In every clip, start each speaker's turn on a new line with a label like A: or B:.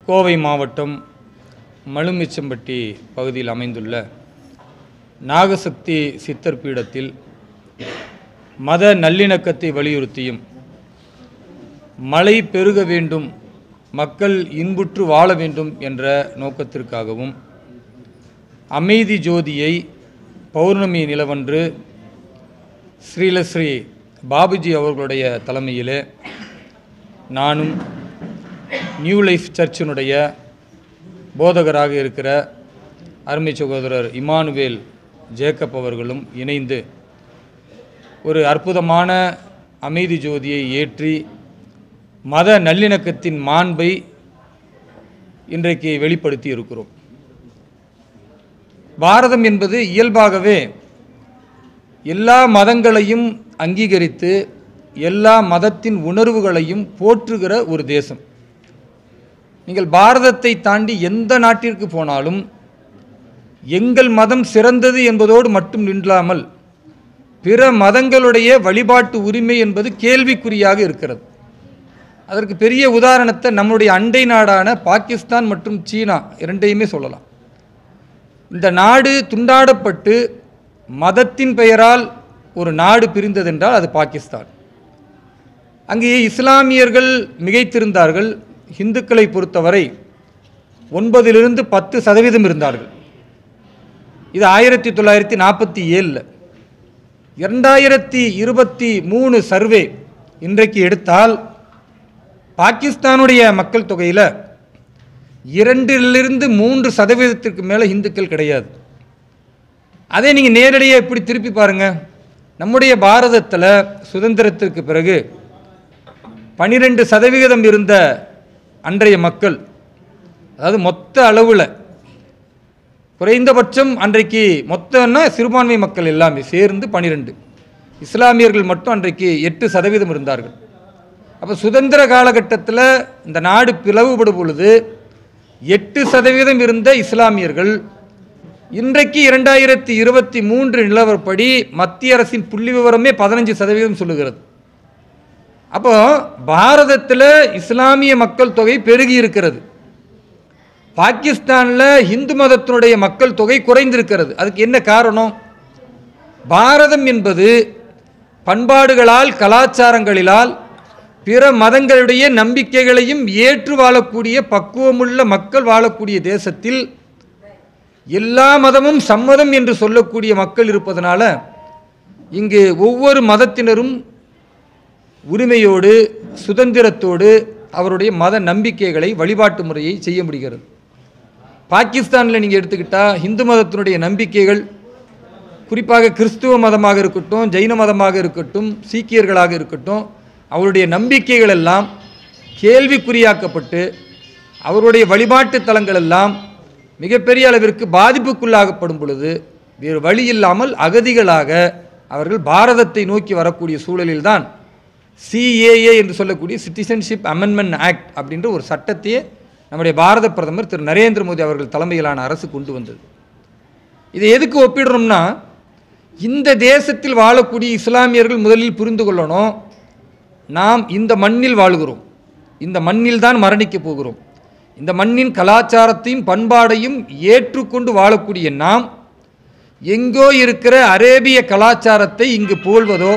A: கோவை மாவட்டம் மலுமிச்சம்பட்டி பகுதியில் அமைந்துள்ள நாகசக்தி சித்தர் பீடத்தில் மத நல்லிணக்கத்தை வலியுறுத்தியும் மழை பெருக வேண்டும் மக்கள் இன்புற்று வாழ வேண்டும் என்ற நோக்கத்திற்காகவும் அமைதி ஜோதியை பௌர்ணமி நிலவன்று ஸ்ரீலஸ்ரீ பாபுஜி அவர்களுடைய தலைமையிலே நானும் நியூ லைஃப் சர்ச்சினுடைய போதகராக இருக்கிற அருமை சகோதரர் இமானுவேல் ஜேக்கப் அவர்களும் இணைந்து ஒரு அற்புதமான அமைதி ஜோதியை ஏற்றி மத நல்லிணக்கத்தின் மாண்பை இன்றைக்கு வெளிப்படுத்தி இருக்கிறோம் பாரதம் என்பது இயல்பாகவே எல்லா மதங்களையும் அங்கீகரித்து எல்லா மதத்தின் உணர்வுகளையும் போற்றுகிற ஒரு தேசம் நீங்கள் பாரதத்தை தாண்டி எந்த நாட்டிற்கு போனாலும் எங்கள் மதம் சிறந்தது என்பதோடு மட்டும் நின்றாமல் பிற மதங்களுடைய வழிபாட்டு உரிமை என்பது கேள்விக்குறியாக இருக்கிறது அதற்கு பெரிய உதாரணத்தை நம்முடைய அண்டை நாடான பாகிஸ்தான் மற்றும் சீனா இரண்டையுமே சொல்லலாம் இந்த நாடு துண்டாடப்பட்டு மதத்தின் பெயரால் ஒரு நாடு பிரிந்ததென்றால் அது பாகிஸ்தான் அங்கே இஸ்லாமியர்கள் மிகைத்திருந்தார்கள் இந்துக்களை பொறுத்தவரை ஒன்பதிலிருந்து பத்து சதவீதம் இருந்தார்கள் இது ஆயிரத்தி தொள்ளாயிரத்தி நாற்பத்தி ஏழில் இரண்டாயிரத்தி இருபத்தி மூணு சர்வே இன்றைக்கு எடுத்தால் பாகிஸ்தானுடைய மக்கள் தொகையில் இரண்டிலிருந்து மூன்று சதவீதத்திற்கு மேலே இந்துக்கள் கிடையாது அதே நீங்கள் நேரடியாக இப்படி திருப்பி பாருங்கள் நம்முடைய பாரதத்தில் சுதந்திரத்திற்கு பிறகு பனிரெண்டு சதவிகிதம் இருந்த அன்றைய மக்கள் அதாவது மொத்த அளவில் குறைந்தபட்சம் அன்றைக்கு மொத்தம்னா சிறுபான்மை மக்கள் எல்லாமே சேர்ந்து பனிரெண்டு இஸ்லாமியர்கள் மட்டும் அன்றைக்கு எட்டு சதவீதம் இருந்தார்கள் அப்போ சுதந்திர காலகட்டத்தில் இந்த நாடு பிளவுபடும் பொழுது எட்டு சதவீதம் இருந்த இஸ்லாமியர்கள் இன்றைக்கு இரண்டாயிரத்தி இருபத்தி மூன்று நிலவரப்படி மத்திய அரசின் புள்ளி விவரமே பதினஞ்சு சதவீதம் சொல்லுகிறது அப்போ பாரதத்தில் இஸ்லாமிய மக்கள் தொகை பெருகி இருக்கிறது பாகிஸ்தானில் இந்து மதத்தினுடைய மக்கள் தொகை குறைந்திருக்கிறது அதுக்கு என்ன காரணம் பாரதம் என்பது பண்பாடுகளால் கலாச்சாரங்களிலால் பிற மதங்களுடைய நம்பிக்கைகளையும் ஏற்று வாழக்கூடிய பக்குவமுள்ள மக்கள் வாழக்கூடிய தேசத்தில் எல்லா மதமும் சம்மதம் என்று சொல்லக்கூடிய மக்கள் இருப்பதனால இங்கு ஒவ்வொரு மதத்தினரும் உரிமையோடு சுதந்திரத்தோடு அவருடைய மத நம்பிக்கைகளை வழிபாட்டு முறையை செய்ய முடிகிறது பாகிஸ்தானில் நீங்கள் எடுத்துக்கிட்டால் இந்து மதத்தினுடைய நம்பிக்கைகள் குறிப்பாக கிறிஸ்துவ மதமாக இருக்கட்டும் ஜெயின மதமாக இருக்கட்டும் சீக்கியர்களாக இருக்கட்டும் அவருடைய நம்பிக்கைகள் எல்லாம் கேள்விக்குறியாக்கப்பட்டு அவருடைய வழிபாட்டு தலங்கள் எல்லாம் மிகப்பெரிய அளவிற்கு பாதிப்புக்குள்ளாகப்படும் பொழுது வேறு வழி இல்லாமல் அகதிகளாக அவர்கள் பாரதத்தை நோக்கி வரக்கூடிய சூழலில்தான் சிஏஏ என்று சொல்லக்கூடிய சிட்டிசன்ஷிப் அமெண்ட்மெண்ட் ஆக்ட் அப்படின்ற ஒரு சட்டத்தையே நம்முடைய பாரத பிரதமர் திரு நரேந்திர மோடி அவர்கள் தலைமையிலான அரசு கொண்டு வந்தது இதை எதுக்கு ஒப்பிடுறோம்னா இந்த தேசத்தில் வாழக்கூடிய இஸ்லாமியர்கள் முதலில் புரிந்து கொள்ளணும் நாம் இந்த மண்ணில் வாழுகிறோம் இந்த மண்ணில் தான் மரணிக்கப் போகிறோம் இந்த மண்ணின் கலாச்சாரத்தையும் பண்பாடையும் ஏற்றுக்கொண்டு வாழக்கூடிய நாம் எங்கோ இருக்கிற அரேபிய கலாச்சாரத்தை இங்கு புகழ்வதோ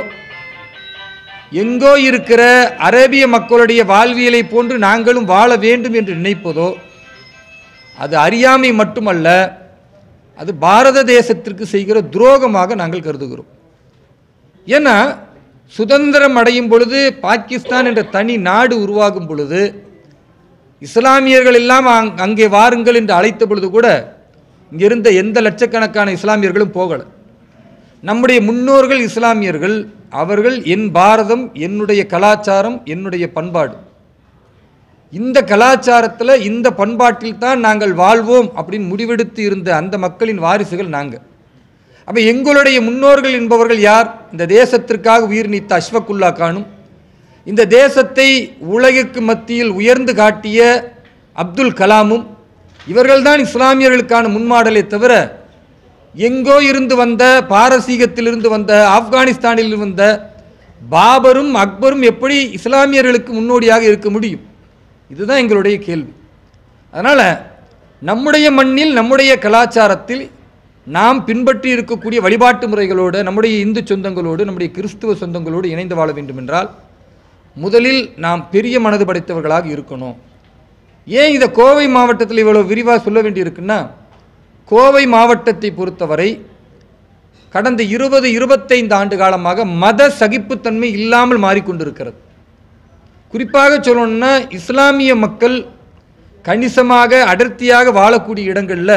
A: எங்கோ இருக்கிற அரேபிய மக்களுடைய வாழ்வியலை போன்று நாங்களும் வாழ வேண்டும் என்று நினைப்பதோ அது அறியாமை மட்டுமல்ல அது பாரத தேசத்திற்கு செய்கிற துரோகமாக நாங்கள் கருதுகிறோம் ஏன்னா சுதந்திரம் அடையும் பொழுது பாகிஸ்தான் என்ற தனி நாடு உருவாகும் பொழுது இஸ்லாமியர்கள் எல்லாம் அங் அங்கே வாருங்கள் என்று அழைத்த பொழுது கூட இங்கிருந்த எந்த லட்சக்கணக்கான இஸ்லாமியர்களும் போகலை நம்முடைய முன்னோர்கள் இஸ்லாமியர்கள் அவர்கள் என் பாரதம் என்னுடைய கலாச்சாரம் என்னுடைய பண்பாடு இந்த கலாச்சாரத்தில் இந்த பண்பாட்டில் தான் நாங்கள் வாழ்வோம் அப்படின்னு முடிவெடுத்து இருந்த அந்த மக்களின் வாரிசுகள் நாங்கள் அப்போ எங்களுடைய முன்னோர்கள் என்பவர்கள் யார் இந்த தேசத்திற்காக உயிர் நீத்த அஷ்வக்குல்லா கானும் இந்த தேசத்தை உலகிற்கு மத்தியில் உயர்ந்து காட்டிய அப்துல் கலாமும் இவர்கள்தான் இஸ்லாமியர்களுக்கான முன்மாடலை தவிர எங்கோ இருந்து வந்த பாரசீகத்திலிருந்து வந்த ஆப்கானிஸ்தானில் வந்த பாபரும் அக்பரும் எப்படி இஸ்லாமியர்களுக்கு முன்னோடியாக இருக்க முடியும் இதுதான் எங்களுடைய கேள்வி அதனால் நம்முடைய மண்ணில் நம்முடைய கலாச்சாரத்தில் நாம் பின்பற்றி இருக்கக்கூடிய வழிபாட்டு முறைகளோடு நம்முடைய இந்து சொந்தங்களோடு நம்முடைய கிறிஸ்துவ சொந்தங்களோடு இணைந்து வாழ வேண்டும் என்றால் முதலில் நாம் பெரிய மனது படைத்தவர்களாக இருக்கணும் ஏன் இதை கோவை மாவட்டத்தில் இவ்வளோ விரிவாக சொல்ல வேண்டியிருக்குன்னா கோவை மாவட்டத்தை பொறுத்தவரை கடந்த இருபது இருபத்தைந்து ஆண்டு காலமாக மத சகிப்புத்தன்மை இல்லாமல் மாறிக்கொண்டிருக்கிறது குறிப்பாக சொல்லணும்னா இஸ்லாமிய மக்கள் கணிசமாக அடர்த்தியாக வாழக்கூடிய இடங்களில்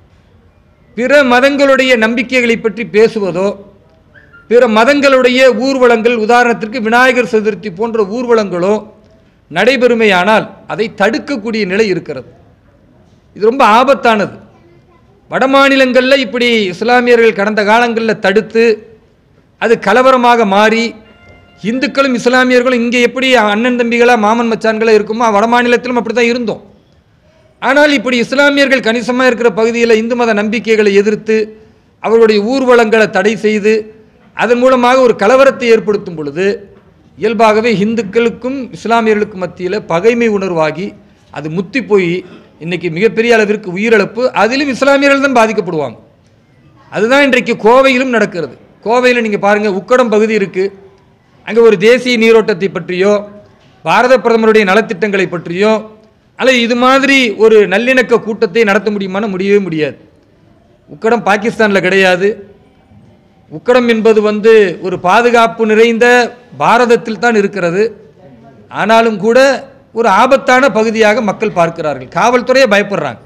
A: பிற மதங்களுடைய நம்பிக்கைகளை பற்றி பேசுவதோ பிற மதங்களுடைய ஊர்வலங்கள் உதாரணத்திற்கு விநாயகர் சதுர்த்தி போன்ற ஊர்வலங்களோ நடைபெறுமையானால் அதை தடுக்கக்கூடிய நிலை இருக்கிறது இது ரொம்ப ஆபத்தானது வட மாநிலங்களில் இப்படி இஸ்லாமியர்கள் கடந்த காலங்களில் தடுத்து அது கலவரமாக மாறி இந்துக்களும் இஸ்லாமியர்களும் இங்கே எப்படி அண்ணன் தம்பிகளாக மாமன் மச்சான்களாக இருக்குமோ வட மாநிலத்திலும் அப்படி தான் இருந்தோம் ஆனால் இப்படி இஸ்லாமியர்கள் கணிசமாக இருக்கிற பகுதியில் இந்து மத நம்பிக்கைகளை எதிர்த்து அவர்களுடைய ஊர்வலங்களை தடை செய்து அதன் மூலமாக ஒரு கலவரத்தை ஏற்படுத்தும் பொழுது இயல்பாகவே இந்துக்களுக்கும் இஸ்லாமியர்களுக்கும் மத்தியில் பகைமை உணர்வாகி அது முத்தி போய் இன்னைக்கு மிகப்பெரிய அளவிற்கு உயிரிழப்பு அதிலும் இஸ்லாமியர்கள் தான் பாதிக்கப்படுவாங்க அதுதான் இன்றைக்கு கோவையிலும் நடக்கிறது கோவையில் நீங்கள் பாருங்கள் உக்கடம் பகுதி இருக்குது அங்கே ஒரு தேசிய நீரோட்டத்தை பற்றியோ பாரத பிரதமருடைய நலத்திட்டங்களை பற்றியோ அல்லது இது மாதிரி ஒரு நல்லிணக்க கூட்டத்தை நடத்த முடியுமான்னு முடியவே முடியாது உக்கடம் பாகிஸ்தானில் கிடையாது உக்கடம் என்பது வந்து ஒரு பாதுகாப்பு நிறைந்த பாரதத்தில் தான் இருக்கிறது ஆனாலும் கூட ஒரு ஆபத்தான பகுதியாக மக்கள் பார்க்கிறார்கள் காவல்துறையே பயப்படுறாங்க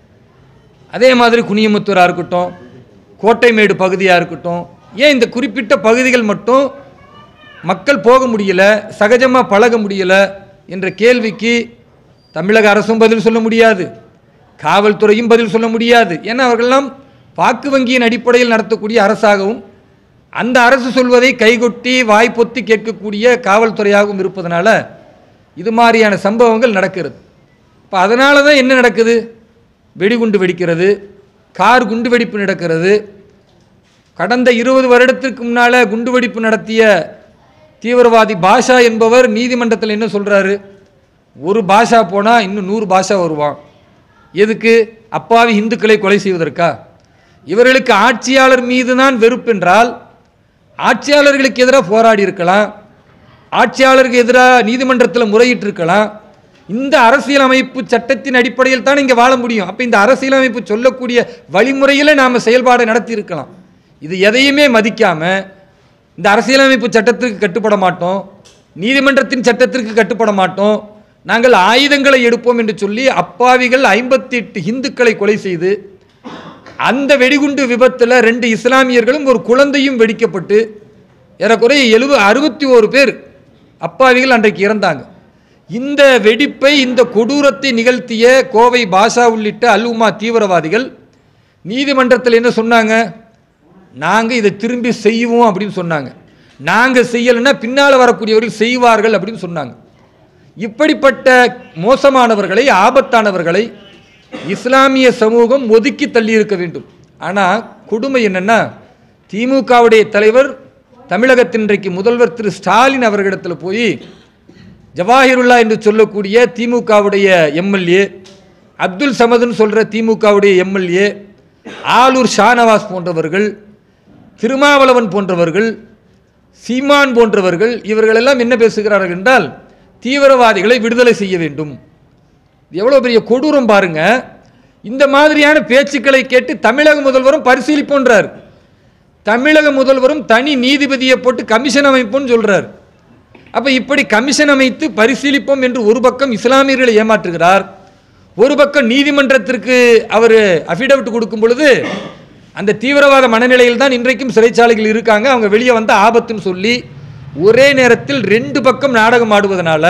A: அதே மாதிரி குனியமுத்தூராக இருக்கட்டும் கோட்டைமேடு பகுதியாக இருக்கட்டும் ஏன் இந்த குறிப்பிட்ட பகுதிகள் மட்டும் மக்கள் போக முடியல சகஜமாக பழக முடியல என்ற கேள்விக்கு தமிழக அரசும் பதில் சொல்ல முடியாது காவல்துறையும் பதில் சொல்ல முடியாது ஏன்னா அவர்களெல்லாம் வாக்கு வங்கியின் அடிப்படையில் நடத்தக்கூடிய அரசாகவும் அந்த அரசு சொல்வதை கைகொட்டி வாய் பொத்தி கேட்கக்கூடிய காவல்துறையாகவும் இருப்பதனால இது மாதிரியான சம்பவங்கள் நடக்கிறது இப்போ அதனால தான் என்ன நடக்குது வெடிகுண்டு வெடிக்கிறது கார் குண்டு வெடிப்பு நடக்கிறது கடந்த இருபது வருடத்திற்கு முன்னால் குண்டுவெடிப்பு நடத்திய தீவிரவாதி பாஷா என்பவர் நீதிமன்றத்தில் என்ன சொல்கிறாரு ஒரு பாஷா போனால் இன்னும் நூறு பாஷா வருவான் எதுக்கு அப்பாவி இந்துக்களை கொலை செய்வதற்கா இவர்களுக்கு ஆட்சியாளர் மீது தான் வெறுப்பென்றால் ஆட்சியாளர்களுக்கு எதிராக போராடி இருக்கலாம் ஆட்சியாளருக்கு எதிராக நீதிமன்றத்தில் முறையிட்டு இருக்கலாம் இந்த அரசியலமைப்பு சட்டத்தின் அடிப்படையில் தான் இங்கே வாழ முடியும் அப்போ இந்த அரசியலமைப்பு சொல்லக்கூடிய வழிமுறையில் நாம் செயல்பாடு நடத்தி இருக்கலாம் இது எதையுமே மதிக்காமல் இந்த அரசியலமைப்பு சட்டத்திற்கு கட்டுப்பட மாட்டோம் நீதிமன்றத்தின் சட்டத்திற்கு கட்டுப்பட மாட்டோம் நாங்கள் ஆயுதங்களை எடுப்போம் என்று சொல்லி அப்பாவிகள் ஐம்பத்தி எட்டு இந்துக்களை கொலை செய்து அந்த வெடிகுண்டு விபத்தில் ரெண்டு இஸ்லாமியர்களும் ஒரு குழந்தையும் வெடிக்கப்பட்டு ஏறக்குறைய எழுப அறுபத்தி ஓரு பேர் அப்பாவிகள் அன்றைக்கு இறந்தாங்க இந்த வெடிப்பை இந்த கொடூரத்தை நிகழ்த்திய கோவை பாஷா உள்ளிட்ட அல்உமா தீவிரவாதிகள் நீதிமன்றத்தில் என்ன சொன்னாங்க நாங்கள் இதை திரும்பி செய்வோம் அப்படின்னு சொன்னாங்க நாங்கள் செய்யலைன்னா பின்னால் வரக்கூடியவர்கள் செய்வார்கள் அப்படின்னு சொன்னாங்க இப்படிப்பட்ட மோசமானவர்களை ஆபத்தானவர்களை இஸ்லாமிய சமூகம் ஒதுக்கி தள்ளியிருக்க வேண்டும் ஆனால் கொடுமை என்னன்னா திமுகவுடைய தலைவர் தமிழகத்தின் இன்றைக்கு முதல்வர் திரு ஸ்டாலின் அவர்களிடத்தில் போய் ஜவாஹிருல்லா என்று சொல்லக்கூடிய திமுகவுடைய எம்எல்ஏ அப்துல் சமதுன்னு சொல்கிற திமுகவுடைய எம்எல்ஏ ஆலூர் ஷானவாஸ் போன்றவர்கள் திருமாவளவன் போன்றவர்கள் சீமான் போன்றவர்கள் இவர்களெல்லாம் என்ன பேசுகிறார்கள் என்றால் தீவிரவாதிகளை விடுதலை செய்ய வேண்டும் இது எவ்வளோ பெரிய கொடூரம் பாருங்க இந்த மாதிரியான பேச்சுக்களை கேட்டு தமிழக முதல்வரும் பரிசீலிப்போன்றார் தமிழக முதல்வரும் தனி நீதிபதியை போட்டு கமிஷன் அமைப்போம்னு சொல்றார் அப்ப இப்படி கமிஷன் அமைத்து பரிசீலிப்போம் என்று ஒரு பக்கம் இஸ்லாமியர்களை ஏமாற்றுகிறார் ஒரு பக்கம் நீதிமன்றத்திற்கு அவர் அஃபிடவிட் கொடுக்கும் பொழுது அந்த தீவிரவாத மனநிலையில் தான் இன்றைக்கும் சிறைச்சாலைகள் இருக்காங்க அவங்க வெளியே வந்த ஆபத்துன்னு சொல்லி ஒரே நேரத்தில் ரெண்டு பக்கம் நாடகம் ஆடுவதனால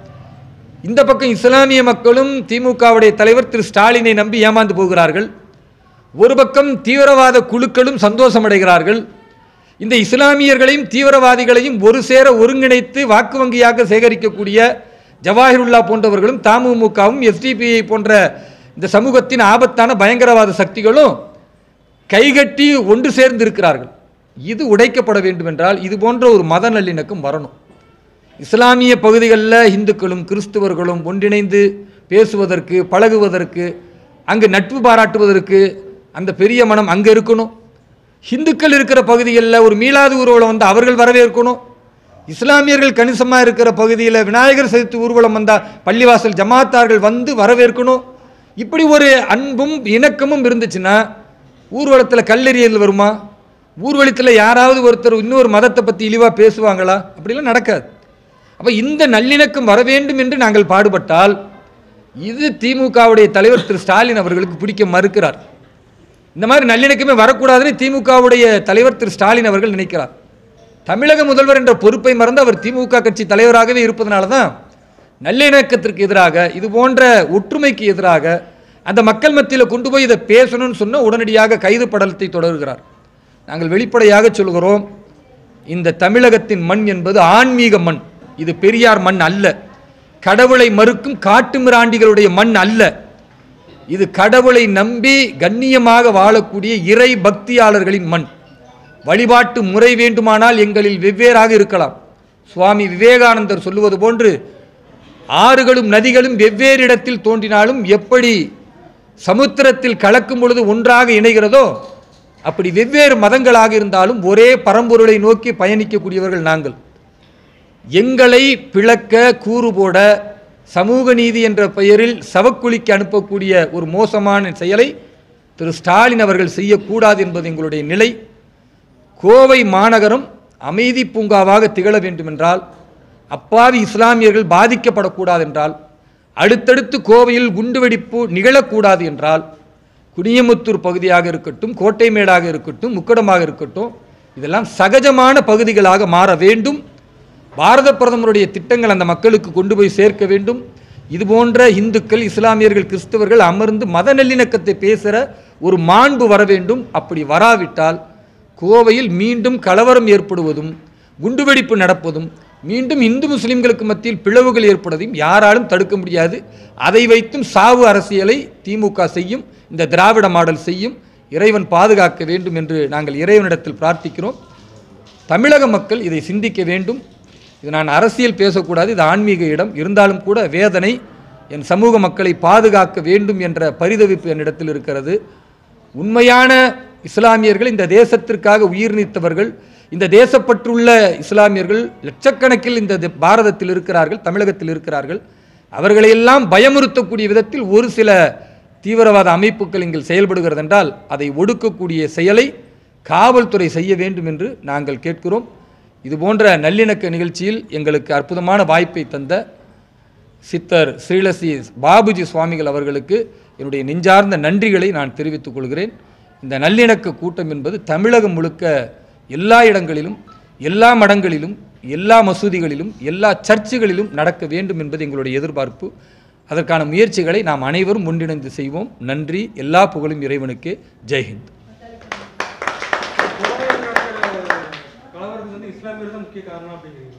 A: இந்த பக்கம் இஸ்லாமிய மக்களும் திமுகவுடைய தலைவர் திரு ஸ்டாலினை நம்பி ஏமாந்து போகிறார்கள் ஒரு பக்கம் தீவிரவாத குழுக்களும் சந்தோஷமடைகிறார்கள் இந்த இஸ்லாமியர்களையும் தீவிரவாதிகளையும் ஒரு சேர ஒருங்கிணைத்து வாக்கு வங்கியாக சேகரிக்கக்கூடிய ஜவாஹிருல்லா போன்றவர்களும் தமுமுகவும் எஸ்டிபிஐ போன்ற இந்த சமூகத்தின் ஆபத்தான பயங்கரவாத சக்திகளும் கைகட்டி ஒன்று சேர்ந்து இருக்கிறார்கள் இது உடைக்கப்பட வேண்டும் என்றால் இது போன்ற ஒரு மத நல்லிணக்கம் வரணும் இஸ்லாமிய பகுதிகளில் இந்துக்களும் கிறிஸ்துவர்களும் ஒன்றிணைந்து பேசுவதற்கு பழகுவதற்கு அங்கு நட்பு பாராட்டுவதற்கு அந்த பெரிய மனம் அங்கே இருக்கணும் ஹிந்துக்கள் இருக்கிற பகுதிகளில் ஒரு மீளாது ஊர்வலம் வந்து அவர்கள் வரவேற்கணும் இஸ்லாமியர்கள் கணிசமாக இருக்கிற பகுதியில் விநாயகர் சதுர்த்தி ஊர்வலம் வந்தால் பள்ளிவாசல் ஜமாத்தார்கள் வந்து வரவேற்கணும் இப்படி ஒரு அன்பும் இணக்கமும் இருந்துச்சுன்னா ஊர்வலத்தில் கல்லெறியல் வருமா ஊர்வலத்தில் யாராவது ஒருத்தர் இன்னொரு மதத்தை பற்றி இழிவாக பேசுவாங்களா அப்படிலாம் நடக்காது அப்போ இந்த நல்லிணக்கம் வர வேண்டும் என்று நாங்கள் பாடுபட்டால் இது திமுகவுடைய தலைவர் திரு ஸ்டாலின் அவர்களுக்கு பிடிக்க மறுக்கிறார் இந்த மாதிரி நல்லிணக்கமே வரக்கூடாதுன்னு திமுகவுடைய தலைவர் திரு ஸ்டாலின் அவர்கள் நினைக்கிறார் தமிழக முதல்வர் என்ற பொறுப்பை மறந்து அவர் திமுக கட்சி தலைவராகவே இருப்பதனால தான் நல்லிணக்கத்திற்கு எதிராக இது போன்ற ஒற்றுமைக்கு எதிராக அந்த மக்கள் மத்தியில் கொண்டு போய் இதை பேசணும்னு சொன்னால் உடனடியாக கைது படலத்தை தொடர்கிறார் நாங்கள் வெளிப்படையாக சொல்கிறோம் இந்த தமிழகத்தின் மண் என்பது ஆன்மீக மண் இது பெரியார் மண் அல்ல கடவுளை மறுக்கும் காட்டுமிராண்டிகளுடைய மண் அல்ல இது கடவுளை நம்பி கண்ணியமாக வாழக்கூடிய இறை பக்தியாளர்களின் மண் வழிபாட்டு முறை வேண்டுமானால் எங்களில் வெவ்வேறாக இருக்கலாம் சுவாமி விவேகானந்தர் சொல்லுவது போன்று ஆறுகளும் நதிகளும் வெவ்வேறு இடத்தில் தோன்றினாலும் எப்படி சமுத்திரத்தில் கலக்கும் பொழுது ஒன்றாக இணைகிறதோ அப்படி வெவ்வேறு மதங்களாக இருந்தாலும் ஒரே பரம்பொருளை நோக்கி பயணிக்கக்கூடியவர்கள் நாங்கள் எங்களை பிளக்க கூறு போட சமூக நீதி என்ற பெயரில் சவக்குழிக்கு அனுப்பக்கூடிய ஒரு மோசமான செயலை திரு ஸ்டாலின் அவர்கள் செய்யக்கூடாது என்பது எங்களுடைய நிலை கோவை மாநகரம் அமைதி பூங்காவாக திகழ வேண்டுமென்றால் அப்பாவி இஸ்லாமியர்கள் பாதிக்கப்படக்கூடாது என்றால் அடுத்தடுத்து கோவையில் குண்டுவெடிப்பு நிகழக்கூடாது என்றால் குனியமுத்தூர் பகுதியாக இருக்கட்டும் கோட்டைமேடாக இருக்கட்டும் முக்கடமாக இருக்கட்டும் இதெல்லாம் சகஜமான பகுதிகளாக மாற வேண்டும் பாரத பிரதமருடைய திட்டங்கள் அந்த மக்களுக்கு கொண்டு போய் சேர்க்க வேண்டும் இது போன்ற இந்துக்கள் இஸ்லாமியர்கள் கிறிஸ்தவர்கள் அமர்ந்து மத நல்லிணக்கத்தை பேசுகிற ஒரு மாண்பு வர வேண்டும் அப்படி வராவிட்டால் கோவையில் மீண்டும் கலவரம் ஏற்படுவதும் குண்டுவெடிப்பு நடப்பதும் மீண்டும் இந்து முஸ்லிம்களுக்கு மத்தியில் பிளவுகள் ஏற்படுவதையும் யாராலும் தடுக்க முடியாது அதை வைத்தும் சாவு அரசியலை திமுக செய்யும் இந்த திராவிட மாடல் செய்யும் இறைவன் பாதுகாக்க வேண்டும் என்று நாங்கள் இறைவனிடத்தில் பிரார்த்திக்கிறோம் தமிழக மக்கள் இதை சிந்திக்க வேண்டும் இது நான் அரசியல் பேசக்கூடாது இது ஆன்மீக இடம் இருந்தாலும் கூட வேதனை என் சமூக மக்களை பாதுகாக்க வேண்டும் என்ற பரிதவிப்பு என்னிடத்தில் இருக்கிறது உண்மையான இஸ்லாமியர்கள் இந்த தேசத்திற்காக உயிர் நீத்தவர்கள் இந்த தேசப்பற்றுள்ள இஸ்லாமியர்கள் லட்சக்கணக்கில் இந்த தி- பாரதத்தில் இருக்கிறார்கள் தமிழகத்தில் இருக்கிறார்கள் அவர்களையெல்லாம் பயமுறுத்தக்கூடிய விதத்தில் ஒரு சில தீவிரவாத அமைப்புகள் இங்கே செயல்படுகிறது என்றால் அதை ஒடுக்கக்கூடிய செயலை காவல்துறை செய்ய வேண்டும் என்று நாங்கள் கேட்கிறோம் இது போன்ற நல்லிணக்க நிகழ்ச்சியில் எங்களுக்கு அற்புதமான வாய்ப்பை தந்த சித்தர் ஸ்ரீலசி பாபுஜி சுவாமிகள் அவர்களுக்கு என்னுடைய நெஞ்சார்ந்த நன்றிகளை நான் தெரிவித்துக் கொள்கிறேன் இந்த நல்லிணக்க கூட்டம் என்பது தமிழகம் முழுக்க எல்லா இடங்களிலும் எல்லா மடங்களிலும் எல்லா மசூதிகளிலும் எல்லா சர்ச்சுகளிலும் நடக்க வேண்டும் என்பது எங்களுடைய எதிர்பார்ப்பு அதற்கான முயற்சிகளை நாம் அனைவரும் ஒன்றிணைந்து செய்வோம் நன்றி எல்லா புகழும் இறைவனுக்கு ஜெய்ஹிந்த்
B: கலவரத்துக்கு வந்து இஸ்லாமியர் தான் முக்கிய காரணம் அப்படிங்கிறீங்களா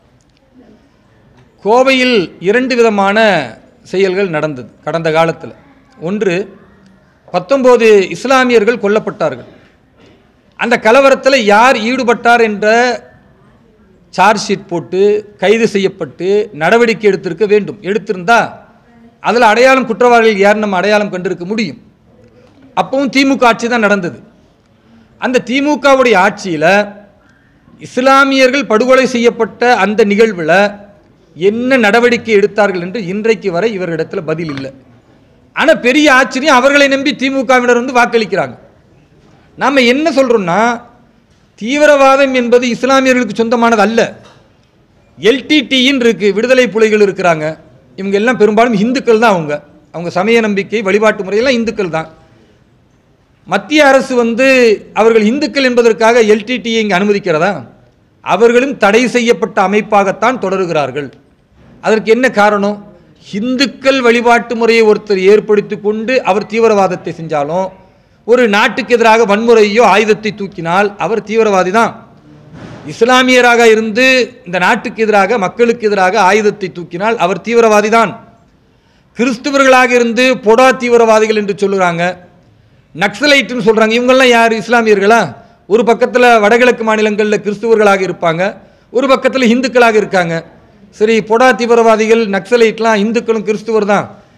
A: கோவையில் இரண்டு விதமான செயல்கள் நடந்தது கடந்த காலத்தில் ஒன்று பத்தொம்போது இஸ்லாமியர்கள் கொல்லப்பட்டார்கள் அந்த கலவரத்தில் யார் ஈடுபட்டார் என்ற சார்ஜ் ஷீட் போட்டு கைது செய்யப்பட்டு நடவடிக்கை எடுத்திருக்க வேண்டும் எடுத்திருந்தா அதில் அடையாளம் குற்றவாளிகள் யார் நம்ம அடையாளம் கண்டிருக்க முடியும் அப்பவும் திமுக ஆட்சி தான் நடந்தது அந்த திமுகவுடைய ஆட்சியில் இஸ்லாமியர்கள் படுகொலை செய்யப்பட்ட அந்த நிகழ்வில் என்ன நடவடிக்கை எடுத்தார்கள் என்று இன்றைக்கு வரை இவரிடத்தில் பதில் இல்லை ஆனால் பெரிய ஆச்சரியம் அவர்களை நம்பி திமுகவினர் வந்து வாக்களிக்கிறாங்க நாம் என்ன சொல்கிறோம்னா தீவிரவாதம் என்பது இஸ்லாமியர்களுக்கு சொந்தமானது அல்ல எல்டிடின்னு இருக்கு விடுதலை புலிகள் இருக்கிறாங்க இவங்க எல்லாம் பெரும்பாலும் இந்துக்கள் தான் அவங்க அவங்க சமய நம்பிக்கை வழிபாட்டு முறையெல்லாம் இந்துக்கள் தான் மத்திய அரசு வந்து அவர்கள் இந்துக்கள் என்பதற்காக எல்டிடியை இங்கே அனுமதிக்கிறதா அவர்களும் தடை செய்யப்பட்ட அமைப்பாகத்தான் தொடருகிறார்கள் அதற்கு என்ன காரணம் இந்துக்கள் வழிபாட்டு முறையை ஒருத்தர் ஏற்படுத்தி கொண்டு அவர் தீவிரவாதத்தை செஞ்சாலும் ஒரு நாட்டுக்கு எதிராக வன்முறையோ ஆயுதத்தை தூக்கினால் அவர் தீவிரவாதி தான் இஸ்லாமியராக இருந்து இந்த நாட்டுக்கு எதிராக மக்களுக்கு எதிராக ஆயுதத்தை தூக்கினால் அவர் தீவிரவாதி தான் கிறிஸ்துவர்களாக இருந்து பொடா தீவிரவாதிகள் என்று சொல்லுறாங்க நக்சலைட்டுன்னு சொல்கிறாங்க இவங்கெல்லாம் யார் இஸ்லாமியர்களா ஒரு பக்கத்தில் வடகிழக்கு மாநிலங்களில் கிறிஸ்துவர்களாக இருப்பாங்க ஒரு பக்கத்தில் இந்துக்களாக இருக்காங்க சரி பொடா தீவிரவாதிகள் நக்சலைட்லாம் இந்துக்களும் கிறிஸ்துவர் தான்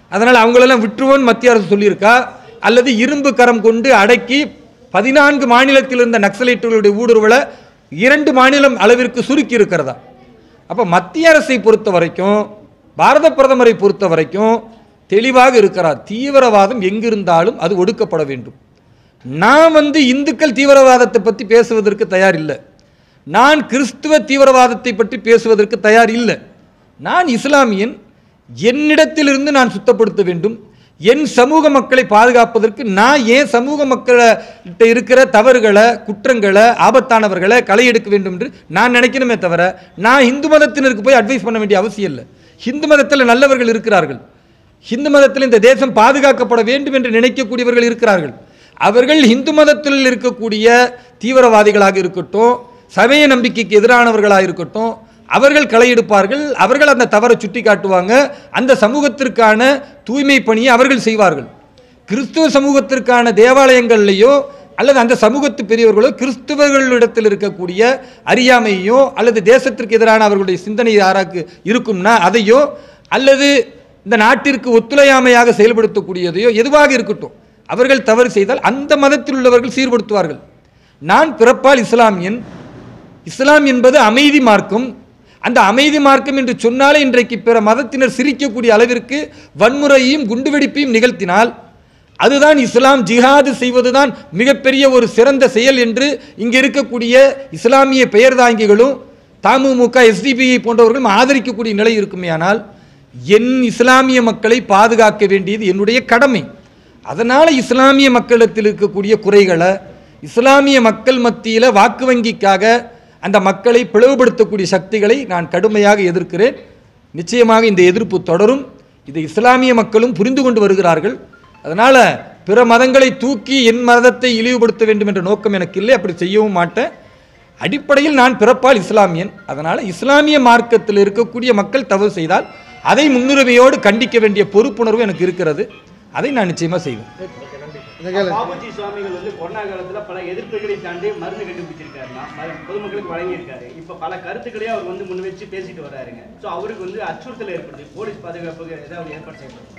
A: அதனால் அவங்களெல்லாம் விட்டுருவோன்னு மத்திய அரசு சொல்லியிருக்கா அல்லது இரும்பு கரம் கொண்டு அடக்கி பதினான்கு மாநிலத்தில் இருந்த நக்சலைட்டுகளுடைய ஊடுருவலை இரண்டு மாநிலம் அளவிற்கு சுருக்கி இருக்கிறதா அப்போ மத்திய அரசை பொறுத்த வரைக்கும் பாரத பிரதமரை பொறுத்த வரைக்கும் தெளிவாக இருக்கிறார் தீவிரவாதம் எங்கிருந்தாலும் அது ஒடுக்கப்பட வேண்டும் நான் வந்து இந்துக்கள் தீவிரவாதத்தை பற்றி பேசுவதற்கு தயார் இல்லை நான் கிறிஸ்துவ தீவிரவாதத்தை பற்றி பேசுவதற்கு தயார் இல்லை நான் இஸ்லாமியன் என்னிடத்திலிருந்து நான் சுத்தப்படுத்த வேண்டும் என் சமூக மக்களை பாதுகாப்பதற்கு நான் ஏன் சமூக மக்கள்கிட்ட இருக்கிற தவறுகளை குற்றங்களை ஆபத்தானவர்களை களை எடுக்க வேண்டும் என்று நான் நினைக்கணுமே தவிர நான் இந்து மதத்தினருக்கு போய் அட்வைஸ் பண்ண வேண்டிய அவசியம் இல்லை இந்து மதத்தில் நல்லவர்கள் இருக்கிறார்கள் இந்து மதத்தில் இந்த தேசம் பாதுகாக்கப்பட வேண்டும் என்று நினைக்கக்கூடியவர்கள் இருக்கிறார்கள் அவர்கள் இந்து மதத்தில் இருக்கக்கூடிய தீவிரவாதிகளாக இருக்கட்டும் சமய நம்பிக்கைக்கு எதிரானவர்களாக இருக்கட்டும் அவர்கள் களை எடுப்பார்கள் அவர்கள் அந்த தவறை சுட்டி காட்டுவாங்க அந்த சமூகத்திற்கான தூய்மை பணியை அவர்கள் செய்வார்கள் கிறிஸ்துவ சமூகத்திற்கான தேவாலயங்கள்லையோ அல்லது அந்த சமூகத்து பெரியவர்களோ கிறிஸ்துவர்களிடத்தில் இருக்கக்கூடிய அறியாமையோ அல்லது தேசத்திற்கு எதிரான அவர்களுடைய சிந்தனை யாராக்கு இருக்கும்னா அதையோ அல்லது இந்த நாட்டிற்கு ஒத்துழையாமையாக செயல்படுத்தக்கூடியதையோ எதுவாக இருக்கட்டும் அவர்கள் தவறு செய்தால் அந்த மதத்தில் உள்ளவர்கள் சீர்படுத்துவார்கள் நான் பிறப்பால் இஸ்லாமியன் இஸ்லாம் என்பது அமைதி மார்க்கம் அந்த அமைதி மார்க்கம் என்று சொன்னாலே இன்றைக்கு பிற மதத்தினர் சிரிக்கக்கூடிய அளவிற்கு வன்முறையையும் குண்டுவெடிப்பையும் நிகழ்த்தினால் அதுதான் இஸ்லாம் ஜிஹாது செய்வதுதான் மிகப்பெரிய ஒரு சிறந்த செயல் என்று இங்கே இருக்கக்கூடிய இஸ்லாமிய பெயர் தாங்கிகளும் தமுமுக எஸ்டிபிஐ போன்றவர்களும் ஆதரிக்கக்கூடிய நிலை இருக்குமேயானால் என் இஸ்லாமிய மக்களை பாதுகாக்க வேண்டியது என்னுடைய கடமை அதனால் இஸ்லாமிய மக்களிடத்தில் இருக்கக்கூடிய குறைகளை இஸ்லாமிய மக்கள் மத்தியில் வாக்கு வங்கிக்காக அந்த மக்களை பிளவுபடுத்தக்கூடிய சக்திகளை நான் கடுமையாக எதிர்க்கிறேன் நிச்சயமாக இந்த எதிர்ப்பு தொடரும் இது இஸ்லாமிய மக்களும் புரிந்து கொண்டு வருகிறார்கள் அதனால் பிற மதங்களை தூக்கி என் மதத்தை இழிவுபடுத்த வேண்டும் என்ற நோக்கம் எனக்கு இல்லை அப்படி செய்யவும் மாட்டேன் அடிப்படையில் நான் பிறப்பால் இஸ்லாமியன் அதனால் இஸ்லாமிய மார்க்கத்தில் இருக்கக்கூடிய மக்கள் தவறு செய்தால் அதை முன்னுரிமையோடு கண்டிக்க வேண்டிய பொறுப்புணர்வு எனக்கு இருக்கிறது அதை நான் நிச்சயமாக செய்வேன்
C: இந்த கேளு.
D: பாபுஜி சுவாமிகள் வந்து கொரோனா காலத்துல பல எதிர்ப்புகளை தாண்டி மருந்து கண்டுபிடிச்சிருக்காருன்னா ம- பொதுமக்களுக்கு வழங்கியிருக்காரு இப்ப பல கருத்துக்களையும் அவர் வந்து முன் வச்சு பேசிட்டு வர்றாருங்க சோ அவருக்கு வந்து அச்சுறுத்தல் ஏற்படுது போலீஸ் பாதுகாப்புக்கு ஏதாவது ஏற்பாடு செய்யப்படுது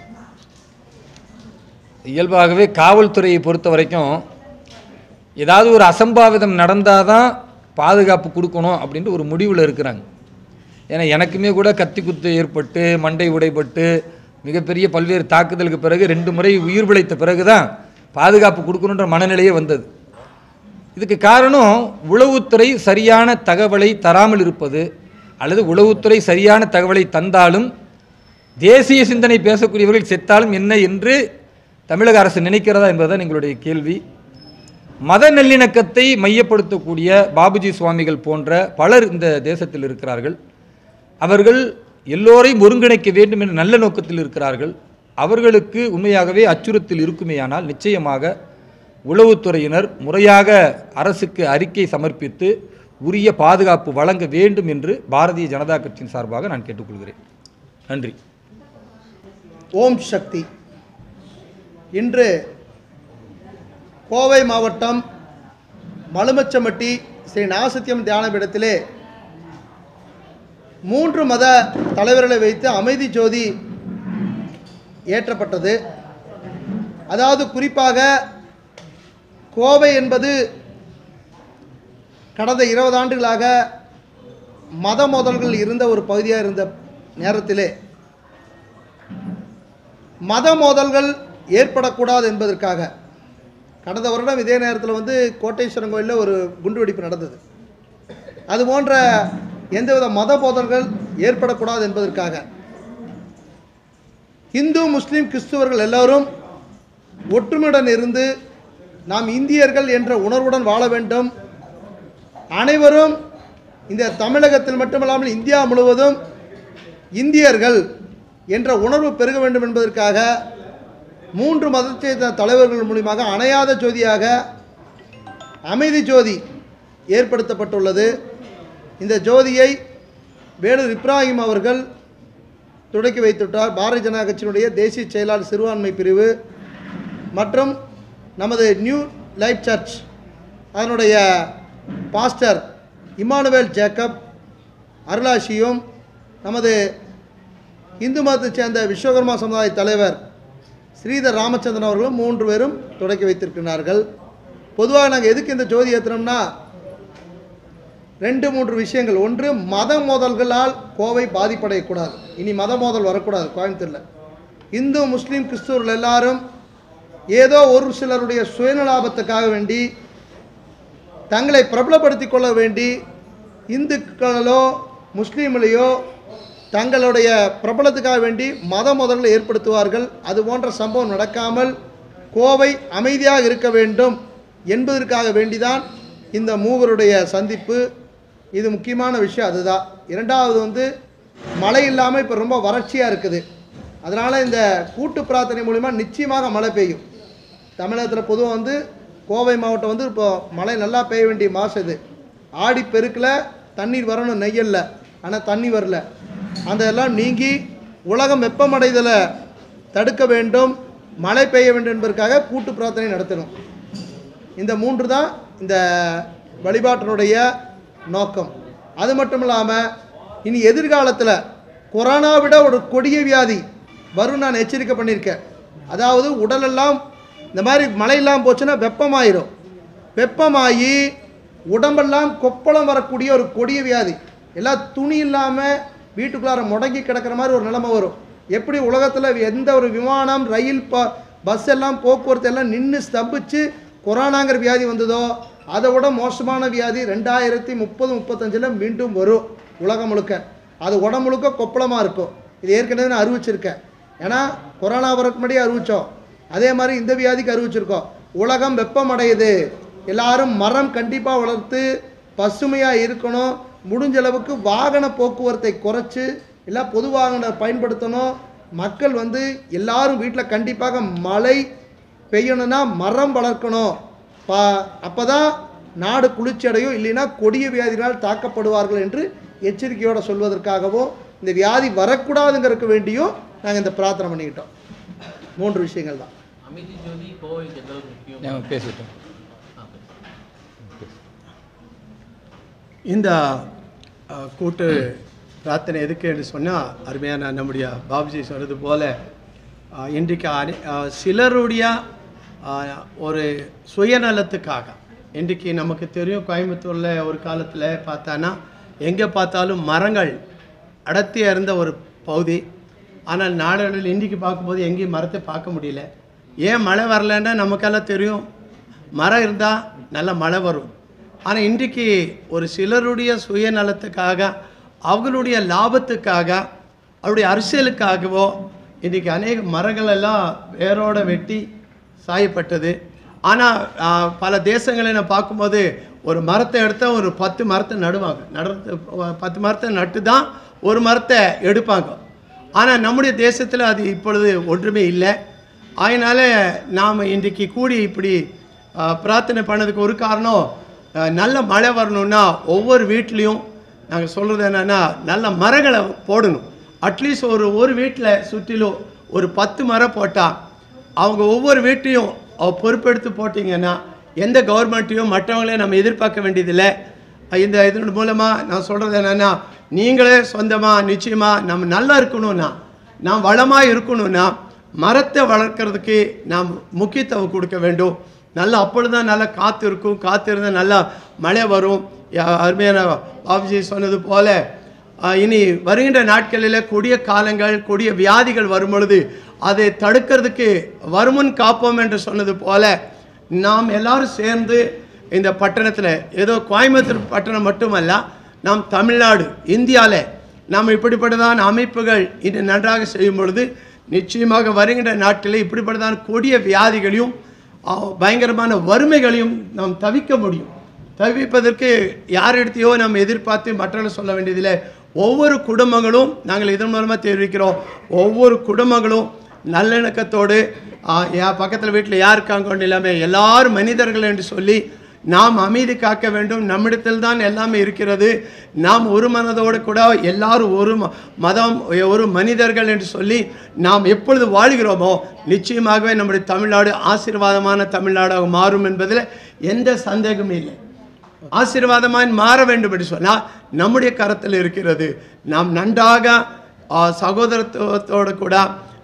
A: இயல்பாகவே காவல்துறையை பொறுத்த வரைக்கும் ஏதாவது ஒரு அசம்பாவிதம் நடந்தால் தான் பாதுகாப்பு கொடுக்கணும் அப்படின்ட்டு ஒரு முடிவில் இருக்கிறாங்க ஏன்னா எனக்குமே கூட கத்தி குத்து ஏற்பட்டு மண்டை உடைபட்டு மிகப்பெரிய பல்வேறு தாக்குதலுக்கு பிறகு ரெண்டு முறை உயிர் பிழைத்த பிறகு தான் பாதுகாப்பு கொடுக்கணுன்ற மனநிலையே வந்தது இதுக்கு காரணம் உளவுத்துறை சரியான தகவலை தராமல் இருப்பது அல்லது உளவுத்துறை சரியான தகவலை தந்தாலும் தேசிய சிந்தனை பேசக்கூடியவர்கள் செத்தாலும் என்ன என்று தமிழக அரசு நினைக்கிறதா என்பதுதான் எங்களுடைய கேள்வி மத நல்லிணக்கத்தை மையப்படுத்தக்கூடிய பாபுஜி சுவாமிகள் போன்ற பலர் இந்த தேசத்தில் இருக்கிறார்கள் அவர்கள் எல்லோரையும் ஒருங்கிணைக்க வேண்டும் என்ற நல்ல நோக்கத்தில் இருக்கிறார்கள் அவர்களுக்கு உண்மையாகவே அச்சுறுத்தல் இருக்குமேயானால் நிச்சயமாக உளவுத்துறையினர் முறையாக அரசுக்கு அறிக்கை சமர்ப்பித்து உரிய பாதுகாப்பு வழங்க வேண்டும் என்று பாரதிய ஜனதா கட்சியின் சார்பாக நான் கேட்டுக்கொள்கிறேன் நன்றி
C: ஓம் சக்தி இன்று கோவை மாவட்டம் மலுமச்சம்பட்டி ஸ்ரீ நாசத்தியம் தியானபீடத்திலே மூன்று மத தலைவர்களை வைத்து அமைதி ஜோதி ஏற்றப்பட்டது அதாவது குறிப்பாக கோவை என்பது கடந்த இருபது ஆண்டுகளாக மத மோதல்கள் இருந்த ஒரு பகுதியாக இருந்த நேரத்திலே மத மோதல்கள் ஏற்படக்கூடாது என்பதற்காக கடந்த வருடம் இதே நேரத்தில் வந்து கோட்டேஸ்வரன் கோயிலில் ஒரு குண்டுவெடிப்பு நடந்தது அது போன்ற எந்தவித மத மோதல்கள் ஏற்படக்கூடாது என்பதற்காக இந்து முஸ்லீம் கிறிஸ்துவர்கள் எல்லோரும் ஒற்றுமையுடன் இருந்து நாம் இந்தியர்கள் என்ற உணர்வுடன் வாழ வேண்டும் அனைவரும் இந்த தமிழகத்தில் மட்டுமல்லாமல் இந்தியா முழுவதும் இந்தியர்கள் என்ற உணர்வு பெருக வேண்டும் என்பதற்காக மூன்று மதத்தை சேர்ந்த தலைவர்கள் மூலியமாக அணையாத ஜோதியாக அமைதி ஜோதி ஏற்படுத்தப்பட்டுள்ளது இந்த ஜோதியை வேலூர் இப்ராஹிம் அவர்கள் தொடக்கி வைத்துவிட்டார் பாரதிய ஜனதா கட்சியினுடைய தேசிய செயலாளர் சிறுபான்மை பிரிவு மற்றும் நமது நியூ லைஃப் சர்ச் அதனுடைய பாஸ்டர் இமானுவேல் ஜேக்கப் அருளாசியும் நமது இந்து மதத்தைச் சேர்ந்த விஸ்வகர்மா சமுதாய தலைவர் ஸ்ரீதர் ராமச்சந்திரன் அவர்களும் மூன்று பேரும் தொடக்கி வைத்திருக்கிறார்கள் பொதுவாக நாங்கள் எதுக்கு இந்த ஜோதி ஏற்றுனோம்னா ரெண்டு மூன்று விஷயங்கள் ஒன்று மத மோதல்களால் கோவை பாதிப்படையக்கூடாது இனி மத மோதல் வரக்கூடாது கோயம்புத்தூரில் இந்து முஸ்லீம் கிறிஸ்துவர்கள் எல்லாரும் ஏதோ ஒரு சிலருடைய சுயநலாபத்துக்காக வேண்டி தங்களை பிரபலப்படுத்திக் கொள்ள வேண்டி இந்துக்களிலோ முஸ்லீம்லேயோ தங்களுடைய பிரபலத்துக்காக வேண்டி மத முதல்ல ஏற்படுத்துவார்கள் அது போன்ற சம்பவம் நடக்காமல் கோவை அமைதியாக இருக்க வேண்டும் என்பதற்காக வேண்டிதான் இந்த மூவருடைய சந்திப்பு இது முக்கியமான விஷயம் அதுதான் இரண்டாவது வந்து மழை இல்லாமல் இப்போ ரொம்ப வறட்சியாக இருக்குது அதனால் இந்த கூட்டு பிரார்த்தனை மூலிமா நிச்சயமாக மழை பெய்யும் தமிழகத்தில் பொதுவாக வந்து கோவை மாவட்டம் வந்து இப்போ மழை நல்லா பெய்ய வேண்டிய மாதம் இது ஆடி பெருக்கில் தண்ணீர் வரணும் நெய்யல்ல ஆனால் தண்ணி வரல அந்த எல்லாம் நீங்கி உலகம் வெப்பமடைதலை தடுக்க வேண்டும் மழை பெய்ய வேண்டும் என்பதற்காக கூட்டு பிரார்த்தனை நடத்தணும் இந்த மூன்று தான் இந்த வழிபாட்டினுடைய நோக்கம் அது மட்டும் இல்லாமல் இனி எதிர்காலத்தில் கொரோனா விட ஒரு கொடிய வியாதி வரும் நான் எச்சரிக்கை பண்ணியிருக்கேன் அதாவது உடலெல்லாம் இந்த மாதிரி மழையெல்லாம் போச்சுன்னா வெப்பமாயிரும் வெப்பமாகி உடம்பெல்லாம் கொப்பளம் வரக்கூடிய ஒரு கொடிய வியாதி எல்லாம் துணி இல்லாமல் வீட்டுக்குள்ளார முடங்கி கிடக்கிற மாதிரி ஒரு நிலைமை வரும் எப்படி உலகத்தில் எந்த ஒரு விமானம் ரயில் ப பஸ் எல்லாம் போக்குவரத்து எல்லாம் நின்று ஸ்தம்பிச்சு கொரோனாங்கிற வியாதி வந்ததோ அதை விட மோசமான வியாதி ரெண்டாயிரத்தி முப்பது முப்பத்தஞ்சில் மீண்டும் வரும் உலகம் முழுக்க அது உடம்பு முழுக்க கொப்பளமாக இருக்கும் இது ஏற்கனவே நான் அறிவிச்சிருக்கேன் ஏன்னா கொரோனா வரக்கு முன்னாடியே அறிவித்தோம் அதே மாதிரி இந்த வியாதிக்கு அறிவிச்சிருக்கோம் உலகம் வெப்பமடையுது எல்லாரும் மரம் கண்டிப்பாக வளர்த்து பசுமையாக இருக்கணும் முடிஞ்ச அளவுக்கு வாகன போக்குவரத்தை குறைச்சி எல்லாம் பொது வாகன பயன்படுத்தணும் மக்கள் வந்து எல்லாரும் வீட்டில் கண்டிப்பாக மழை பெய்யணும்னா மரம் வளர்க்கணும் பா அப்போ தான் நாடு குளிர்ச்சி அடையும் இல்லைன்னா கொடிய வியாதிகளால் தாக்கப்படுவார்கள் என்று எச்சரிக்கையோட சொல்வதற்காகவும் இந்த வியாதி வரக்கூடாதுங்கிறதுக்கு வேண்டியும் நாங்கள் இந்த பிரார்த்தனை பண்ணிக்கிட்டோம் மூன்று விஷயங்கள் தான்
E: அமைதி ஜோதி கோவைக்கு எந்த அளவுக்கு முக்கியம்
A: நான் பேசிட்டோம்
F: இந்த அஹ், கூட்டு பிரார்த்தனை எதுக்கு என்று சொன்னால் அருமையான நம்முடைய பாபுஜி சொன்னது போல அஹ், இன்றைக்கு அனை- அஹ், சிலருடைய அஹ், ஒரு சுயநலத்துக்காக இன்றைக்கு நமக்கு தெரியும் கோயம்புத்தூரில் ஒரு காலத்தில் பார்த்தானா எங்கே பார்த்தாலும் மரங்கள் அடர்த்தியாக இருந்த ஒரு பகுதி ஆனால் நாடுகளில் இன்றைக்கு பார்க்கும்போது எங்கேயும் மரத்தை பார்க்க முடியல ஏன் மழை வரலன்னா நமக்கெல்லாம் தெரியும் மரம் இருந்தால் நல்ல மழை வரும் ஆனால் இன்றைக்கு ஒரு சிலருடைய சுயநலத்துக்காக அவங்களுடைய லாபத்துக்காக அவருடைய அரசியலுக்காகவோ இன்றைக்கி அநேக மரங்கள் எல்லாம் வேரோட வெட்டி சாயப்பட்டது ஆனால் பல தேசங்களை நான் பார்க்கும்போது ஒரு மரத்தை எடுத்தால் ஒரு பத்து மரத்தை நடுவாங்க நடுறது பத்து மரத்தை நட்டு தான் ஒரு மரத்தை எடுப்பாங்க ஆனால் நம்முடைய தேசத்தில் அது இப்பொழுது ஒன்றுமே இல்லை அதனால் நாம் இன்றைக்கு கூடி இப்படி ஆ, பிரார்த்தனை பண்ணதுக்கு ஒரு காரணம் ஆ, நல்ல மழை வரணும்னா ஒவ்வொரு வீட்லேயும் நாங்கள் சொல்கிறது என்னென்னா நல்ல மரங்களை போடணும் அட்லீஸ்ட் ஒரு ஒரு வீட்டில் சுற்றிலும் ஒரு பத்து மரம் போட்டால் அவங்க ஒவ்வொரு வீட்டையும் அவ பொறுப்பெடுத்து போட்டிங்கன்னா எந்த கவர்மெண்ட்டையும் மற்றவங்களையும் நம்ம எதிர்பார்க்க வேண்டியதில்லை இந்த இதன் மூலமாக நான் சொல்கிறது என்னென்னா நீங்களே சொந்தமாக நிச்சயமாக நம்ம நல்லா இருக்கணும்னா நாம் வளமாக இருக்கணும்னா மரத்தை வளர்க்குறதுக்கு நாம் முக்கியத்துவம் கொடுக்க வேண்டும் நல்லா அப்பொழுது தான் நல்லா காற்று இருக்கும் காற்று இருந்தால் நல்லா மழை வரும் யா- அருமையான பாபுஜி சொன்னது போல ஆஹ், இனி வருகின்ற நாட்களில் கொடிய காலங்கள் கொடிய வியாதிகள் வரும் பொழுது அதை தடுக்கிறதுக்கு வருமுன் காப்போம் என்று சொன்னது போல நாம் எல்லாரும் சேர்ந்து இந்த பட்டணத்தில் ஏதோ கோயம்புத்தூர் பட்டணம் மட்டுமல்ல நாம் தமிழ்நாடு இந்தியாவில் நாம் இப்படிப்பட்டதான அமைப்புகள் இன்று நன்றாக செய்யும் பொழுது நிச்சயமாக வருகின்ற நாட்களில் இப்படிப்பட்டதான கொடிய வியாதிகளையும் ஆ, பயங்கரமான வறுமைகளையும் நாம் தவிக்க முடியும் தவிப்பதற்கு யாரிடத்தையோ நாம் எதிர்பார்த்து மற்றவர்கள் சொல்ல வேண்டியதில்லை ஒவ்வொரு குடும்பங்களும் நாங்கள் இதன் மூலமாக தெரிவிக்கிறோம் ஒவ்வொரு குடும்பங்களும் நல்லிணக்கத்தோடு ஆ, என் பக்கத்தில் வீட்டில் யார் இருக்காங்க இல்லாமல் எல்லாரும் மனிதர்கள் என்று சொல்லி நாம் அமைதி காக்க வேண்டும் நம்மிடத்தில் தான் எல்லாமே இருக்கிறது நாம் ஒரு மனதோடு கூட எல்லாரும் ஒரு ம- மதம் ஒரு மனிதர்கள் என்று சொல்லி நாம் எப்பொழுது வாழ்கிறோமோ நிச்சயமாகவே நம்முடைய தமிழ்நாடு ஆசீர்வாதமான தமிழ்நாடாக மாறும் என்பதில் எந்த சந்தேகமும் இல்லை ஆசீர்வாதமாய் மாற வேண்டும் என்று சொன்னால் நம்முடைய கரத்தில் இருக்கிறது நாம் நன்றாக ஆ, சகோதரத்துவத்தோடு கூட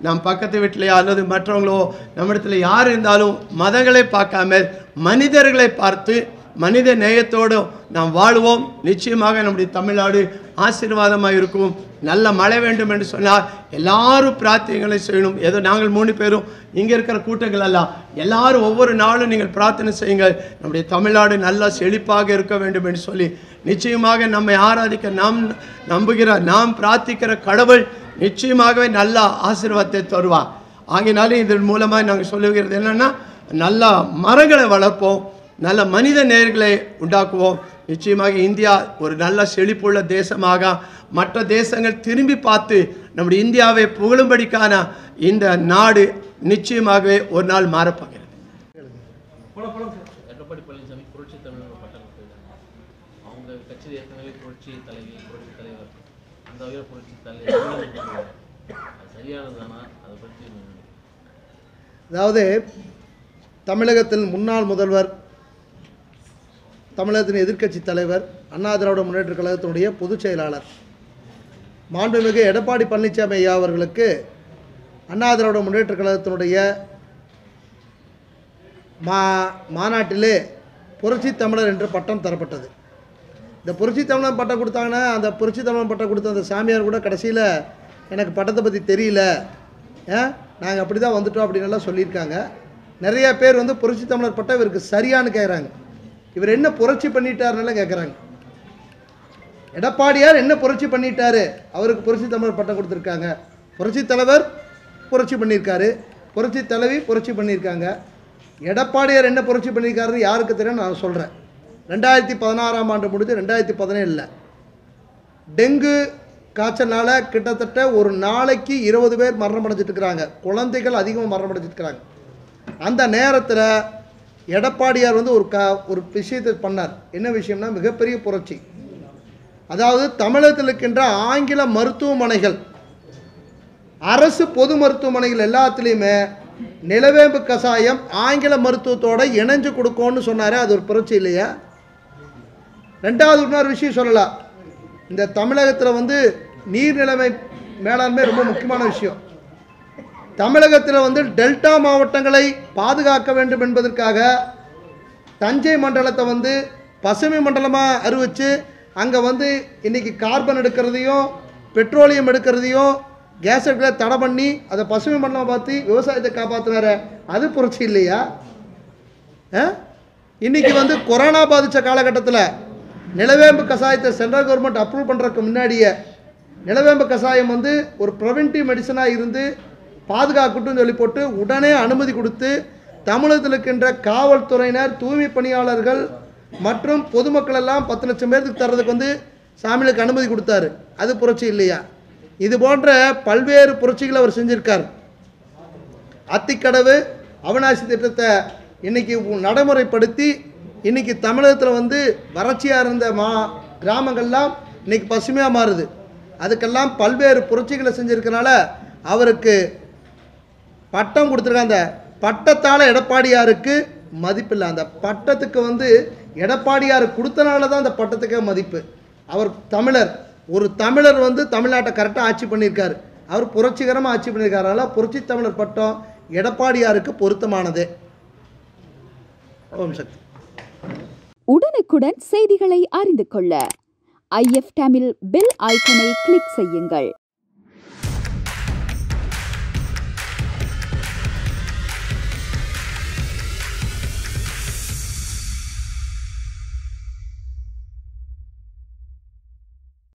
F: நம் பக்கத்து வீட்டிலேயோ அல்லது மற்றவங்களோ நம்மிடத்துல யார் இருந்தாலும் மதங்களை பார்க்காம மனிதர்களை பார்த்து மனித நேயத்தோடு நாம் வாழ்வோம் நிச்சயமாக நம்முடைய தமிழ்நாடு ஆசீர்வாதமாக இருக்கும் நல்ல மழை வேண்டும் என்று சொன்னால் எல்லாரும் பிரார்த்தனைகளை செய்யணும் ஏதோ நாங்கள் மூணு பேரும் இங்கே இருக்கிற கூட்டங்கள் எல்லாம் எல்லாரும் ஒவ்வொரு நாளும் நீங்கள் பிரார்த்தனை செய்யுங்கள் நம்முடைய தமிழ்நாடு நல்லா செழிப்பாக இருக்க வேண்டும் என்று சொல்லி நிச்சயமாக நம்மை ஆராதிக்க நாம் நம்புகிற நாம் பிரார்த்திக்கிற கடவுள் நிச்சயமாகவே நல்ல ஆசீர்வாதத்தை தருவார் ஆகினாலே இதன் மூலமாக நாங்கள் சொல்லுகிறது என்னென்னா நல்ல மரங்களை வளர்ப்போம் நல்ல மனித நேர்களை உண்டாக்குவோம் நிச்சயமாக இந்தியா ஒரு நல்ல செழிப்புள்ள தேசமாக மற்ற தேசங்கள் திரும்பி பார்த்து நம்முடைய இந்தியாவை புகழும்படிக்கான இந்த நாடு நிச்சயமாகவே ஒரு நாள் மாறப்போகிறது
E: எடப்பாடி பழனிசாமி புரட்சி தமிழர் பட்டம் கொடுத்துருக்காங்க அவங்க கட்சியில் ஏற்கனவே புரட்சி தலைவி புரட்சி தலைவர் அந்த வகையில் புரட்சி தலைவர் அது சரியானதானா அதை பற்றி என்ன நினைக்கிறீங்க?
C: அதாவது தமிழகத்தில் முன்னாள் முதல்வர் தமிழகத்தின் எதிர்க்கட்சி தலைவர் அண்ணா திராவிட முன்னேற்ற கழகத்தினுடைய பொதுச் செயலாளர் மாண்புமிகு எடப்பாடி பழனிசாமி ஐயா அவர்களுக்கு அண்ணா திராவிட முன்னேற்ற கழகத்தினுடைய மா மாநாட்டிலே புரட்சி தமிழர் என்ற பட்டம் தரப்பட்டது இந்த புரட்சி தமிழன் பட்டம் கொடுத்தாங்கன்னா அந்த புரட்சி தமிழன் பட்டம் கொடுத்த அந்த சாமியார் கூட கடைசியில் எனக்கு பட்டத்தை பற்றி தெரியல ஏன் நாங்கள் அப்படி தான் வந்துட்டோம் அப்படின்னு எல்லாம் சொல்லியிருக்காங்க நிறைய பேர் வந்து புரட்சி தமிழர் பட்டம் இவருக்கு சரியான்னு கேட்குறாங்க இவர் என்ன புரட்சி பண்ணிட்டாருன்னு கேட்குறாங்க எடப்பாடியார் என்ன புரட்சி பண்ணிட்டாரு அவருக்கு புரட்சி தமிழர் பட்டம் கொடுத்துருக்காங்க புரட்சி தலைவர் புரட்சி பண்ணியிருக்காரு புரட்சி தலைவி புரட்சி பண்ணியிருக்காங்க எடப்பாடியார் என்ன புரட்சி பண்ணியிருக்காருன்னு யாருக்கு தெரியும் நான் சொல்கிறேன் ரெண்டாயிரத்தி பதினாறாம் ஆண்டு முடிஞ்சு ரெண்டாயிரத்தி பதினேழில் டெங்கு காய்ச்சல்னால கிட்டத்தட்ட ஒரு நாளைக்கு இருபது பேர் மரணம் அடைஞ்சிட்டு இருக்கிறாங்க குழந்தைகள் அதிகமாக மரணம் அடைஞ்சிட்டு இருக்கிறாங்க அந்த நேரத்தில் எடப்பாடியார் வந்து ஒரு க ஒரு விஷயத்தை பண்ணார் என்ன விஷயம்னா மிகப்பெரிய புரட்சி அதாவது தமிழகத்தில் இருக்கின்ற ஆங்கில மருத்துவமனைகள் அரசு பொது மருத்துவமனைகள் எல்லாத்துலேயுமே நிலவேம்பு கஷாயம் ஆங்கில மருத்துவத்தோட இணைஞ்சு கொடுக்கும்னு சொன்னாரே அது ஒரு புரட்சி இல்லையா ரெண்டாவது இன்னொரு விஷயம் சொல்லலாம் இந்த தமிழகத்தில் வந்து நீர் நிலைமை மேலாண்மை ரொம்ப முக்கியமான விஷயம் தமிழகத்தில் வந்து டெல்டா மாவட்டங்களை பாதுகாக்க வேண்டும் என்பதற்காக தஞ்சை மண்டலத்தை வந்து பசுமை மண்டலமாக அறிவிச்சு அங்கே வந்து இன்னைக்கு கார்பன் எடுக்கிறதையும் பெட்ரோலியம் எடுக்கிறதையும் கேஸ் எடுக்கிறத தடை பண்ணி அதை பசுமை மண்டலம் பார்த்து விவசாயத்தை காப்பாற்றினார அது புரட்சி இல்லையா ஆ? இன்னைக்கு வந்து கொரோனா பாதித்த காலகட்டத்தில் நிலவேம்பு கஷாயத்தை சென்ட்ரல் கவர்மெண்ட் அப்ரூவ் பண்ணுறதுக்கு முன்னாடியே நிலவேம்பு கஷாயம் வந்து ஒரு ப்ரிவென்டிவ் மெடிசனாக இருந்து பாதுகாக்கட்டும்னு சொல்லி போட்டு உடனே அனுமதி கொடுத்து தமிழகத்தில் இருக்கின்ற காவல்துறையினர் தூய்மை பணியாளர்கள் மற்றும் பொதுமக்கள் எல்லாம் பத்து லட்சம் பேருக்கு தர்றதுக்கு வந்து சாமிகளுக்கு அனுமதி கொடுத்தாரு அது புரட்சி இல்லையா இது போன்ற பல்வேறு புரட்சிகளை அவர் செஞ்சிருக்கார் அத்திக்கடவு அவிநாசி திட்டத்தை இன்னைக்கு உ- நடைமுறைப்படுத்தி இன்னைக்கு தமிழகத்தில் வந்து வறட்சியாக இருந்த மா கிராமங்கள்லாம் இன்னைக்கு பசுமையாக மாறுது அதுக்கெல்லாம் பல்வேறு புரட்சிகளை செஞ்சிருக்கனால அவருக்கு பட்டம் கொடுத்துருக்காங்க அந்த பட்டத்தால் எடப்பாடியாருக்கு மதிப்பில்லை அந்த பட்டத்துக்கு வந்து எடப்பாடியார் கொடுத்தனால தான் அந்த பட்டத்துக்கே மதிப்பு அவர் தமிழர் ஒரு தமிழர் வந்து தமிழ்நாட்டை கரெக்டாக ஆட்சி பண்ணியிருக்காரு அவர் புரட்சிகரமாக ஆட்சி பண்ணியிருக்காரு அதனால் புரட்சி தமிழர் பட்டம் எடப்பாடியாருக்கு பொருத்தமானதே ஓம் சக்தி
G: உடனுக்குடன் செய்திகளை அறிந்து கொள்ள ஐஎஃப் தமிழ் பெல் ஐக்கனை கிளிக் செய்யுங்கள்